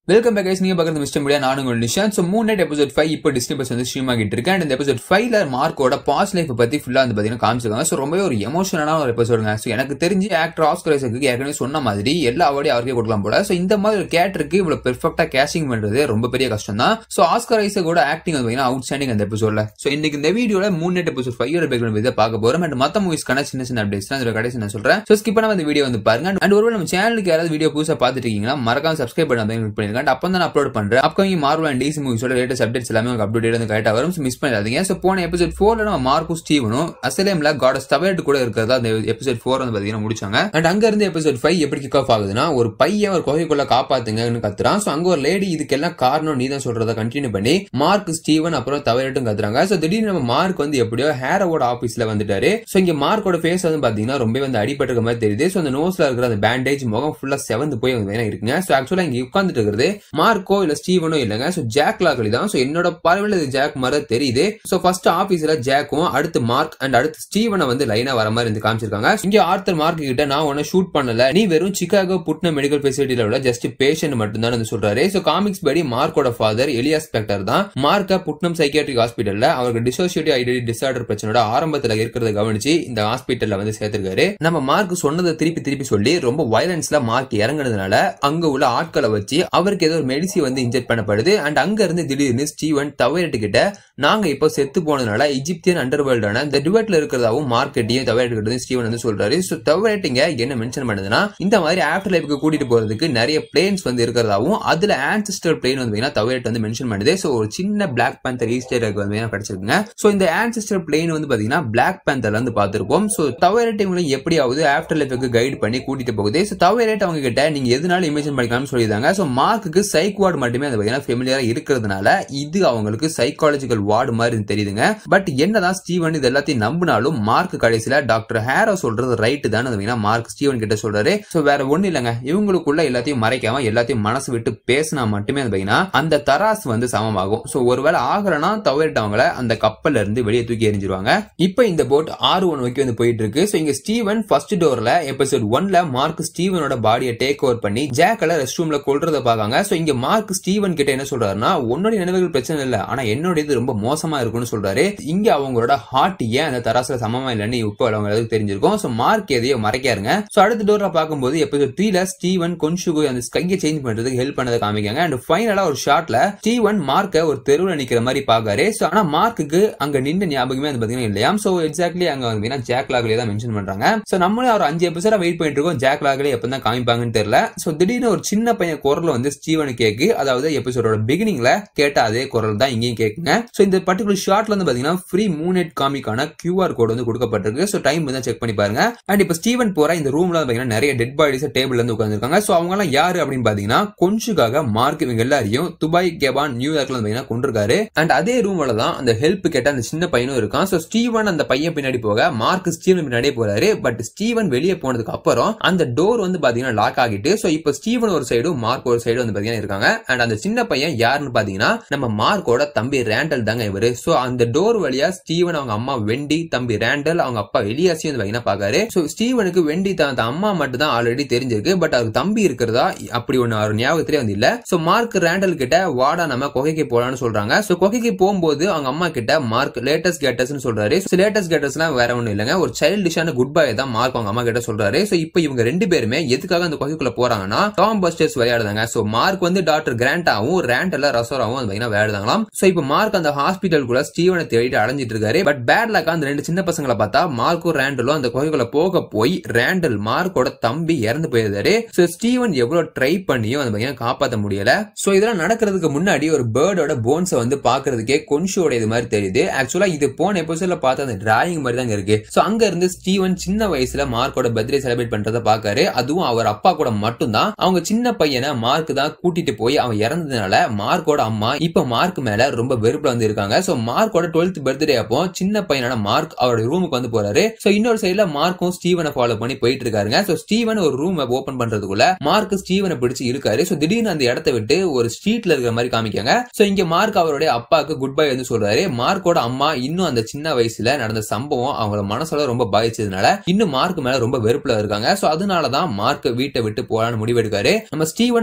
welcome back நீங்க பார்க்குறது mister media நானும் உங்கள் Nishan so Moon Knight episode five இப்போ டிஸ்னி பஸ் வந்து ஸ்ட்ரீம் ஆகிட்டு இருக்கு அண்ட் இந்த எபிசோட் ஃபைவ்ல மார்க்கோட பாஸ் லைஃப் பத்தி ஃபுல்லா வந்து பாத்தீங்கன்னா காமிச்சிருக்காங்க ஸோ ரொம்பவே ஒரு எமோஷனலான ஒரு எபிசோடுங்க ஸோ எனக்கு தெரிஞ்சு ஆக்டர் ஆஸ்கர் ஐசக்கு ஏற்கனவே சொன்ன மாதிரி எல்லா அவார்டையும் அவருக்கே கொடுக்கலாம் போல ஸோ இந்த மாதிரி ஒரு கேரக்டருக்கு இவ்வளவு பெர்ஃபெக்டா கேஷிங் பண்றது ரொம்ப பெரிய கஷ்டம் தான் ஸோ ஆஸ்கர் ஐசக்கோட ஆக்டிங் வந்து பாத்தீங்கன்னா அவுட் ஸ்டாண்டிங் அந்த எபிசோட்ல ஸோ இன்னைக்கு இந்த வீடியோல மூணு நைட் எபிசோட் ஃபைவ் பேக்ரவுண்ட் இதை பார்க்க போறோம் அண்ட் மத்த மூவிஸ்க்கான சின்ன சின்ன அப்டேட்ஸ் தான் இதோட கடைசி நான் சொல்றேன் ஸோ ஸ்கிப் பண்ணாம இந்த வீடியோ வந்து பாருங்க அண்ட் ஒருவேளை நம்ம சேனலுக்கு யாராவது வீடியோ புதுசா பார்த்துட்டு இருக்கீங்கன்னா மறக்காம சப்ஸ்கிரைப் பண்ணாம கிளிக் பண்ணிருக்கேன் அப்போ தான் அப்லோட் பண்றேன் அப்கமிங் மார்வல் அண்ட் டிசி மூவிஸோட லேட்டஸ்ட் அப்டேட்ஸ் எல்லாமே உங்களுக்கு அப்டேட் வந்து கரெக்டா வரும் மிஸ் பண்ணிடாதீங்க ஸோ போன எபிசோட் ஃபோர்ல நம்ம மார்க்கும் ஸ்டீவனும் அசலேம்ல காடஸ் தவேட் கூட இருக்கிறதா அந்த எபிசோட் ஃபோர் வந்து பாத்தீங்கன்னா முடிச்சாங்க அண்ட் அங்க இருந்து எபிசோட் ஃபைவ் எப்படி கிக் ஆஃப் ஆகுதுன்னா ஒரு பையன் ஒரு குகைக்குள்ள காப்பாத்துங்கன்னு கத்துறான் ஸோ அங்க ஒரு லேடி இதுக்கெல்லாம் காரணம் நீ தான் சொல்றத கண்டினியூ பண்ணி மார்க் ஸ்டீவன் அப்புறம் தவேட்டும் கத்துறாங்க ஸோ திடீர்னு நம்ம மார்க் வந்து எப்படியோ ஹேரோட ஆபீஸ்ல வந்துட்டாரு ஸோ இங்க மார்க்கோட ஃபேஸ் வந்து பாத்தீங்கன்னா ரொம்ப வந்து அடிபட்டிருக்க மாதிரி தெரியுது ஸோ அந்த நோஸ்ல இருக்கிற அந்த பேண்டேஜ் முகம் ஃபுல்லா செவந்து போய் வந்து வேணா இருக்குங்க ஸோ ஆக்சுவலா இங்க உட்காந்துட்டு இருக்கிறது மார்க்கோ இல்ல ஸ்டீவனோ இல்லைங்க ஸோ ஜாக் லாக்லி தான் ஸோ என்னோட பார்வையில் இது ஜாக் மாதிரி தான் தெரியுது ஸோ ஃபர்ஸ்ட் ஆபீஸ்ல ஜாக்கும் அடுத்து மார்க் அண்ட் அடுத்து ஸ்டீவனை வந்து லைனா வர மாதிரி இருந்து காமிச்சிருக்காங்க இங்க ஆர்த்தர் மார்க் கிட்ட நான் உன்ன ஷூட் பண்ணல நீ வெறும் சிகாகோ புட்ன மெடிக்கல் ஃபெசிலிட்டியில உள்ள ஜஸ்ட் பேஷண்ட் மட்டும் தான் சொல்றாரு ஸோ காமிக்ஸ் படி மார்க்கோட ஃபாதர் எலியாஸ் ஸ்பெக்டர் தான் மார்க்க புட்னம் சைக்கியாட்ரிக் ஹாஸ்பிட்டல்ல அவருக்கு டிசோசியேட்டிவ் ஐடென்டி டிசார்டர் பிரச்சனையோட ஆரம்பத்துல இருக்கிறத கவனிச்சு இந்த ஹாஸ்பிட்டல்ல வந்து சேர்த்திருக்காரு நம்ம மார்க் சொன்னதை திருப்பி திருப்பி சொல்லி ரொம்ப வயலன்ஸ்ல மார்க் இறங்குனதுனால அங்க உள்ள ஆட்களை வச்சு அவருக்கு ஏதோ ஒரு மெடிசி வந்து இன்ஜெக்ட் பண்ணப்படுது அண்ட் அங்க இருந்து திடீர்னு ஸ்டீவன் தவறிட்டு கிட்ட நாங்க இப்போ செத்து போனதுனால இஜிப்தியன் அண்டர் வேர்ல்டான இந்த டுவெட்ல இருக்கிறதாவும் மார்க்கெட்டையும் தவறிட்டு கிட்ட ஸ்டீவன் வந்து சொல்றாரு ஸோ தவறிட்டிங்க என்ன மென்ஷன் பண்ணுதுன்னா இந்த மாதிரி ஆஃப்டர் லைஃப்க்கு கூட்டிட்டு போறதுக்கு நிறைய பிளேன்ஸ் வந்து இருக்கிறதாவும் அதுல ஆன்சிஸ்டர் பிளேன் வந்து தவறிட்டு வந்து மென்ஷன் பண்ணுது ஸோ ஒரு சின்ன பிளாக் பேந்தர் ஈஸ்டர் வந்து கிடைச்சிருக்குங்க ஸோ இந்த ஆன்சிஸ்டர் பிளேன் வந்து பாத்தீங்கன்னா பிளாக் பேந்தர்ல வந்து பார்த்திருப்போம் ஸோ தவறிட்டவங்களும் எப்படியாவது ஆஃப்டர் லைஃப்க்கு கைட் பண்ணி கூட்டிட்டு போகுது ஸோ தவறிட்டு அவங்க கிட்ட நீங்க எதனால இமேஜின் பண்ணிக்கலாம்னு சொல்லியிருந்தாங்க ஸோ மார்க்குக்கு சைக் வார்டு மட்டுமே அந்த பாத்தீங்கன்னா ஃபெமிலியரா இருக்கிறதுனால இது அவங்களுக்கு சைக்காலஜிக்கல் வார்டு மாதிரி தெரியுதுங்க பட் என்னதான் ஸ்டீவன் இது எல்லாத்தையும் நம்பினாலும் மார்க் கடைசியில டாக்டர் ஹேரோ சொல்றது ரைட்டு தான் மார்க் ஸ்டீவன் கிட்ட சொல்றாரு ஸோ வேற ஒண்ணு இல்லைங்க இவங்களுக்குள்ள எல்லாத்தையும் மறைக்காம எல்லாத்தையும் மனசு விட்டு பேசினா மட்டுமே அந்த பாத்தீங்கன்னா அந்த தராசு வந்து சமமாகும் ஸோ ஒருவேளை ஆகலனா தவறிட்டவங்கள அந்த கப்பல்ல இருந்து வெளியே தூக்கி எரிஞ்சிருவாங்க இப்போ இந்த போட் ஆறு ஒன் வரைக்கும் வந்து போயிட்டு இருக்கு ஸோ இங்க ஸ்டீவன் ஃபர்ஸ்ட் டோர்ல எபிசோட் ஒன்ல மார்க் ஸ்டீவனோட பாடியை டேக் ஓவர் பண்ணி ஜாக்கல ரெஸ்ட் ரூம்ல கொள்றத பாக்காங்க ஸோ இங்க மார்க் ஸ்டீவன் கிட்ட என்ன சொல்றாருன்னா உன்னோட நினைவுகள் பிரச்சனை இல்ல ஆனா என்னோட ரொம்ப மோசமா இருக்கும்னு சொல்றாரு இங்க அவங்களோட ஹார்ட் ஏன் அந்த தராசுல சமமா இல்லைன்னு இப்போ அவங்களுக்கு தெரிஞ்சிருக்கும் ஸோ மார்க் எதையோ மறைக்காருங்க ஸோ அடுத்த டோர்ல பார்க்கும்போது எபிசோட் த்ரீல ஸ்டீவன் கொஞ்சம் அந்த ஸ்கையை சேஞ்ச் பண்றதுக்கு ஹெல்ப் பண்ணதை காமிக்காங்க அண்ட் ஃபைனலா ஒரு ஷாட்ல ஸ்டீவன் மார்க்க ஒரு தெருவில் நிக்கிற மாதிரி பாக்காரு ஸோ ஆனா மார்க்குக்கு அங்க நின்ற ஞாபகமே வந்து பாத்தீங்கன்னா இல்லையா ஸோ எக்ஸாக்ட்லி அங்க வந்து ஜாக் லாக்லயே தான் மென்ஷன் பண்றாங்க ஸோ நம்மளே ஒரு அஞ்சு எபிசோட வெயிட் பண்ணிட்டு இருக்கோம் ஜாக் லாக்லே எப்போ தான் காமிப்பாங்கன்னு தெரியல ஸோ திடீர்னு ஒரு சின்ன பையன் குரல் வந்து ஸ்டீவனு கேக்கு அதாவது எபிசோடோட பிகினிங்ல கேட்ட அதே குரல் தான் இங்கேயும் கேக்குங்க ஸோ இந்த பர்டிகுலர் ஷார்ட்ல வந்து பாத்தீங்கன்னா ஃப்ரீ மூனெட் காமிக்கான கியூஆர் கோட் வந்து கொடுக்கப்பட்டிருக்கு ஸோ டைம் வந்து செக் பண்ணி பாருங்க அண்ட் இப்போ ஸ்டீவன் போற இந்த ரூம்ல பாத்தீங்கன்னா நிறைய டெட் பாடிஸ் டேபிள் வந்து உட்காந்துருக்காங்க ஸோ அவங்க எல்லாம் யாரு அப்படின்னு பாத்தீங்கன்னா கொஞ்சுக்காக மார்க் இவங்க எல்லாரையும் துபாய் கெபான் நியூயார்க்ல பாத்தீங்கன்னா கொண்டிருக்காரு அண்ட் அதே ரூம்ல தான் அந்த ஹெல்ப் கேட்ட அந்த சின்ன பையனும் இருக்கான் ஸோ ஸ்டீவன் அந்த பையன் பின்னாடி போக மார்க் ஸ்டீவன் பின்னாடியே போறாரு பட் ஸ்டீவன் வெளியே போனதுக்கு அப்புறம் அந்த டோர் வந்து பாத்தீங்கன்னா லாக் ஆகிட்டு ஸோ இப்போ ஸ்டீவன் ஒரு சைடும் மார்க் ஒரு சைடு வந்து பாத்தீங்கன்னா இருக்காங்க அண்ட் அந்த சின்ன பையன் யாருன்னு பாத்தீங்கன்னா நம்ம மார்க்கோட தம்பி ரேண்டல் தாங்க இவரு சோ அந்த டோர் வழியா ஸ்டீவன் அவங்க அம்மா வெண்டி தம்பி ரேண்டல் அவங்க அப்பா எலியாசியும் வந்து பாத்தீங்கன்னா பாக்காரு சோ ஸ்டீவனுக்கு வெண்டி தான் அந்த அம்மா மட்டும் தான் ஆல்ரெடி தெரிஞ்சிருக்கு பட் அவருக்கு தம்பி இருக்கிறதா அப்படி ஒண்ணு அவர் ஞாபகத்திலே வந்து இல்ல சோ மார்க் ரேண்டல் கிட்ட வாடா நம்ம குகைக்கு போலாம்னு சொல்றாங்க சோ குகைக்கு போகும்போது அவங்க அம்மா கிட்ட மார்க் லேட்டஸ்ட் கேட்டஸ்னு சொல்றாரு லேட்டஸ்ட் கேட்டஸ்லாம் வேற ஒண்ணும் இல்லைங்க ஒரு சைல்டிஷான குட் பை தான் மார்க் அவங்க அம்மா கிட்ட சொல்றாரு சோ இப்போ இவங்க ரெண்டு பேருமே எதுக்காக அந்த குகைக்குள்ள போறாங்கன்னா டாம் பஸ்டர்ஸ் விளையாடுதாங்க சோ மார்க் வந்து டாக்டர் கிராண்டாவும் ரேண்டல்ல ரசோராவும் வந்து பாத்தீங்கன்னா விளையாடுதாங்களாம் சோ இப்போ மார்க் அந்த ஹாஸ்பிட்டலுக்குள்ள ஸ்டீவனை தேடிட்டு அடைஞ்சிட்டு இருக்காரு பட் பேட் லக் அந்த ரெண்டு சின்ன பசங்களை பார்த்தா மார்க்கும் ரேண்டலும் அந்த குகைக்குள்ள போக போய் ரேண்டல் மார்க்கோட தம்பி இறந்து போயிருந்தாரு சோ ஸ்டீவன் எவ்வளவு ட்ரை பண்ணியும் அந்த பையனை காப்பாத்த முடியல சோ இதெல்லாம் நடக்கிறதுக்கு முன்னாடி ஒரு பேர்டோட போன்ஸை வந்து பாக்குறதுக்கே கொஞ்சோட இது மாதிரி தெரியுது ஆக்சுவலா இது போன எபிசோட்ல பார்த்த அந்த டிராயிங் மாதிரி தாங்க இருக்கு சோ அங்க இருந்து ஸ்டீவன் சின்ன வயசுல மார்க்கோட பர்த்டே செலிப்ரேட் பண்றத பாக்காரு அதுவும் அவர் அப்பா கூட மட்டும்தான் அவங்க சின்ன பையனை மார்க் தான் கூட்டிட்டு போய் அவன் இறந்ததுனால மார்க்கோட அம்மா இப்ப மார்க் மேல ரொம்ப வெறுப்புல வந்து இருக்காங்க சோ மார்க்கோட டுவெல்த் பர்த்டே அப்போ சின்ன பையனான மார்க் அவரோட ரூமுக்கு வந்து போறாரு சோ இன்னொரு சைடுல மார்க்கும் ஸ்டீவனை ஃபாலோ பண்ணி போயிட்டு இருக்காருங்க சோ ஸ்டீவன் ஒரு ரூம் ஓபன் பண்றதுக்குள்ள மார்க் ஸ்டீவனை பிடிச்சு இருக்காரு சோ திடீர்னு அந்த இடத்த விட்டு ஒரு ஸ்ட்ரீட்ல இருக்கிற மாதிரி காமிக்காங்க சோ இங்க மார்க் அவருடைய அப்பாவுக்கு குட் பை வந்து சொல்றாரு மார்க்கோட அம்மா இன்னும் அந்த சின்ன வயசுல நடந்த சம்பவம் அவங்களோட மனசுல ரொம்ப பாதிச்சதுனால இன்னும் மார்க் மேல ரொம்ப வெறுப்புல இருக்காங்க சோ அதனாலதான் மார்க் வீட்டை விட்டு போலான்னு முடிவெடுக்காரு நம்ம ஸ்டீவன் மார்க் கிட்ட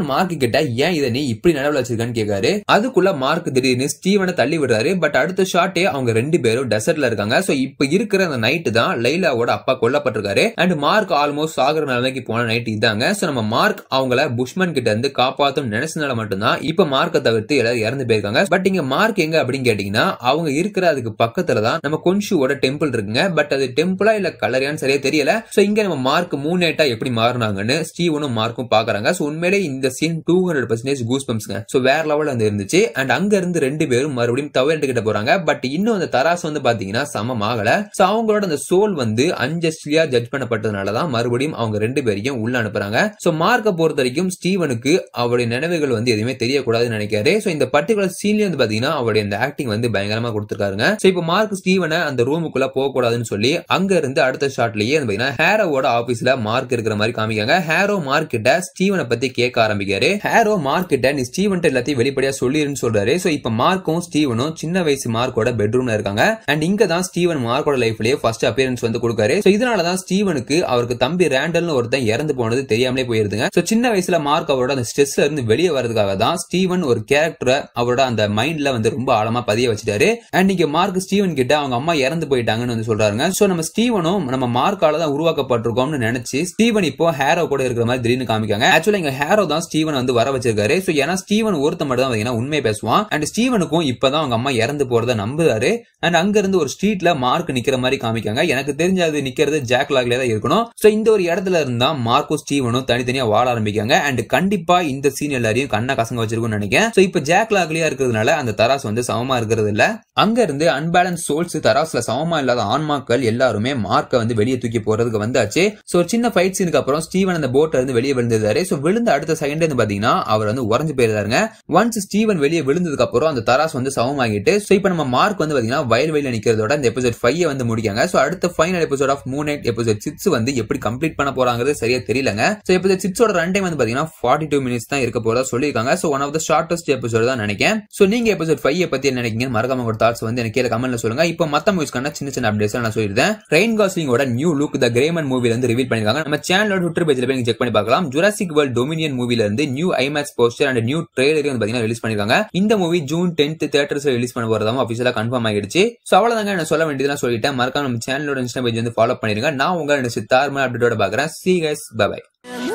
கிட்ட ஏன் இதை நீ இப்படி நடுவில் வச்சிருக்கான்னு கேட்காரு அதுக்குள்ள மார்க் திடீர்னு ஸ்டீவனை தள்ளி விடுறாரு பட் அடுத்த ஷாட்டே அவங்க ரெண்டு பேரும் டெசர்ட்ல இருக்காங்க சோ இப்ப இருக்கிற அந்த நைட்டு தான் லைலாவோட அப்பா கொல்லப்பட்டிருக்காரு அண்ட் மார்க் ஆல்மோஸ்ட் சாகர நிலைமைக்கு போன நைட் இதாங்க சோ நம்ம மார்க் அவங்கள புஷ்மன் கிட்ட இருந்து காப்பாத்தும் நினைச்சனால மட்டும்தான் இப்ப மார்க்கை தவிர்த்து எல்லாரும் இறந்து போயிருக்காங்க பட் இங்க மார்க் எங்க அப்படின்னு கேட்டீங்கன்னா அவங்க இருக்கிற அதுக்கு பக்கத்துல தான் நம்ம கொன்ஷுவோட டெம்பிள் இருக்குங்க பட் அது டெம்பிளா இல்ல கலரியான்னு சரியா தெரியல சோ இங்க நம்ம மார்க் மூணு நைட்டா எப்படி மாறினாங்கன்னு ஸ்டீவனும் மார்க்கும் பாக்குறாங்க சோ உண்மையிலே இந்த scene two hundred percentage goose பம்ப்ஸ்ங்க சோ வேற லெவல் வந்து இருந்துச்சு அண்ட் அங்க இருந்து ரெண்டு பேரும் மறுபடியும் தவறு கிட்ட போறாங்க பட் இன்னும் அந்த தராசு வந்து பாத்தீங்கன்னா சமம் ஆகல சோ அவங்களோட அந்த சோல் வந்து அன்ஜஸ்ட்லியா ஜட்ஜ் பண்ணப்பட்டதுனாலதான் மறுபடியும் அவங்க ரெண்டு பேரையும் உள்ள அனுப்புறாங்க சோ மார்க்க பொறுத்த வரைக்கும் ஸ்டீவனுக்கு அவருடைய நினைவுகள் வந்து எதுவுமே தெரியக்கூடாதுன்னு நினைக்காரு சோ இந்த பர்டிகுலர் சீன்ல வந்து பாத்தீங்கன்னா அவருடைய இந்த ஆக்டிங் வந்து பயங்கரமா கொடுத்திருக்காருங்க சோ இப்போ மார்க் ஸ்டீவனை அந்த ரூமுக்குள்ள போக கூடாதுன்னு சொல்லி அங்க இருந்து அடுத்த ஷாட்லயே வந்து பாத்தீங்கன்னா ஹேரோவோட ஆபீஸ்ல மார்க் இருக்கிற மாதிரி காமிக்காங்க ஹேரோ மார்க் கிட்ட ஸ்டீவனை பத்தி கேட்க ஆரம்பிக்காரு ஹேரோ மார்க் கிட்ட நீ ஸ்டீவன் எல்லாத்தையும் வெளிப்படையா சொல்லிருன்னு சொல்றாரு சோ இப்ப மார்க்கும் ஸ்டீவனும் சின்ன வயசு மார்க்கோட பெட்ரூம்ல இருக்காங்க அண்ட் இங்க தான் ஸ்டீவன் மார்க்கோட லைஃப்லயே ஃபர்ஸ்ட் அப்பியரன்ஸ் வந்து கொடுக்காரு சோ இதனாலதான் ஸ்டீவனுக்கு அவருக்கு தம்பி ரேண்டல்னு ஒருத்தன் இறந்து போனது தெரியாமலே போயிருதுங்க சோ சின்ன வயசுல மார்க் அவரோட அந்த ஸ்ட்ரெஸ்ல இருந்து வெளியே வரதுக்காக தான் ஸ்டீவன் ஒரு கேரக்டரை அவரோட அந்த மைண்ட்ல வந்து ரொம்ப ஆழமா பதிய வச்சுட்டாரு அண்ட் இங்க மார்க் ஸ்டீவன் கிட்ட அவங்க அம்மா இறந்து போயிட்டாங்கன்னு வந்து சொல்றாங்க சோ நம்ம ஸ்டீவனும் நம்ம மார்க்கால தான் உருவாக்கப்பட்டிருக்கோம்னு நினைச்சு ஸ்டீவன் இப்போ ஹேரோ கூட இருக்கிற மாதிரி திடீர்னு காமிக்காங்க ஆக்சுவலா இங்க ஹேரோ தான் ஸ்டீவன் வந்து வர வச்சிருக்காரு சோ ஏன்னா ஸ்டீவன் ஒருத்த மட்டும் தான் பாத்தீங்கன்னா உண்மை பேசுவான் அண்ட் ஸ்டீவனுக்கும் இப்பதான் அவங்க அம்மா இறந்து போறத நம்புறாரு அண்ட் அங்க இருந்து ஒரு ஸ்ட்ரீட்ல மார்க் நிக்கிற மாதிரி காமிக்காங்க எனக்கு தெரிஞ்ச அது நிக்கிறது ஜாக் லாக்ல தான் இருக்கணும் சோ இந்த ஒரு இடத்துல இருந்தா மார்க்கும் ஸ்டீவனும் தனித்தனியா வாழ ஆரம்பிக்காங்க அண்ட் கண்டிப்பா இந்த சீன் எல்லாரையும் கண்ண கசங்க வச்சிருக்கும்னு நினைக்கிறேன் சோ இப்ப ஜாக் லாக்லயா இருக்கிறதுனால அந்த தராசு வந்து சமமா இருக்கிறது இல்ல அங்க இருந்து அன்பேலன்ஸ் சோல்ஸ் தராசுல சமமா இல்லாத ஆன்மாக்கள் எல்லாருமே மார்க்க வந்து வெளியே தூக்கி போறதுக்கு வந்தாச்சு சோ ஒரு சின்ன ஃபைட் சீனுக்கு அப்புறம் ஸ்டீவன் அந்த போட்ல இருந்து வெளியே விழுந்திருந்தாரு சோ விழுந்த அடுத்த செகண்ட் வந்து பாத்தீங்கன்னா அவர் வந்து உறைஞ்சு போயிருந்தாருங்க ஒன்ஸ் ஸ்டீவன் வெளியே விழுந்ததுக்கு அப்புறம் அந்த தராசு வந்து சமமாகிட்டு சோ இப்ப நம்ம மார்க் வந்து பாத்தீங்கன்னா வயல்வெளியில நிக்கிறதோட இந்த எபிசோட் ஃபைவ் வந்து முடிக்காங்க சோ அடுத்த final episode of Moon Knight episode six வந்து எப்படி கம்ப்ளீட் பண்ண போறாங்கிறது சரியா தெரியலங்க சோ எபிசோட் சிக்ஸோட ரன் டைம் வந்து பாத்தீங்கன்னா ஃபார்ட்டி டூ மினிட்ஸ் தான் இருக்க போறதா சொல்லியிருக்காங்க so one of the shortest episode தான் நினைக்கிறேன் சோ நீங்க எபிசோட் ஃபைவ் பத்தி என்ன நினைக்கிறீங்க மறக்காம உங்க தாட்ஸ் வந்து எனக்கு கீழே கமெண்ட்ல சொல்லுங்க இப்போ மத்த மூவிஸ்க்கான சின்ன சின்ன அப்டேட்ஸ் நான் சொல்லியிருந்தேன் ரெயின் காஸ்லிங்கோட new look the Gray Man இருந்து ரிவீல் பண்ணிருக்காங்க நம்ம சேனலோட ட்விட்டர் பேஜ்ல போய் நீங்க செக் பண்ணி பார்க்கலாம் ஜுராசிக் வேர்ல்ட் டொமினியன் மூவில இருந்து new IMAX poster and new ட்ரெய்லரையும் வந்து பாத்தீங்கன்னா ரிலீஸ் பண்ணிருக்காங்க இந்த மூவி ஜூன் டென்த் தேட்டர்ஸ்ல ரிலீஸ் பண்ண போறதாவும் அபிஷியலா கன்ஃபார்ம் ஆகிடுச்சு சோ அவ்வளவுதாங்க நான் சொல்ல வேண்டியதெல்லாம் சொல்லிட்டேன் மறக்காம நம்ம சேனலோட இன்ஸ்டா பேஜ் வந்து ஃபாலோ பண்ணிருங்க நான் உங்க சித்தார்மன் அப்டேட்டோட பாக்குறேன் சி கைஸ் பை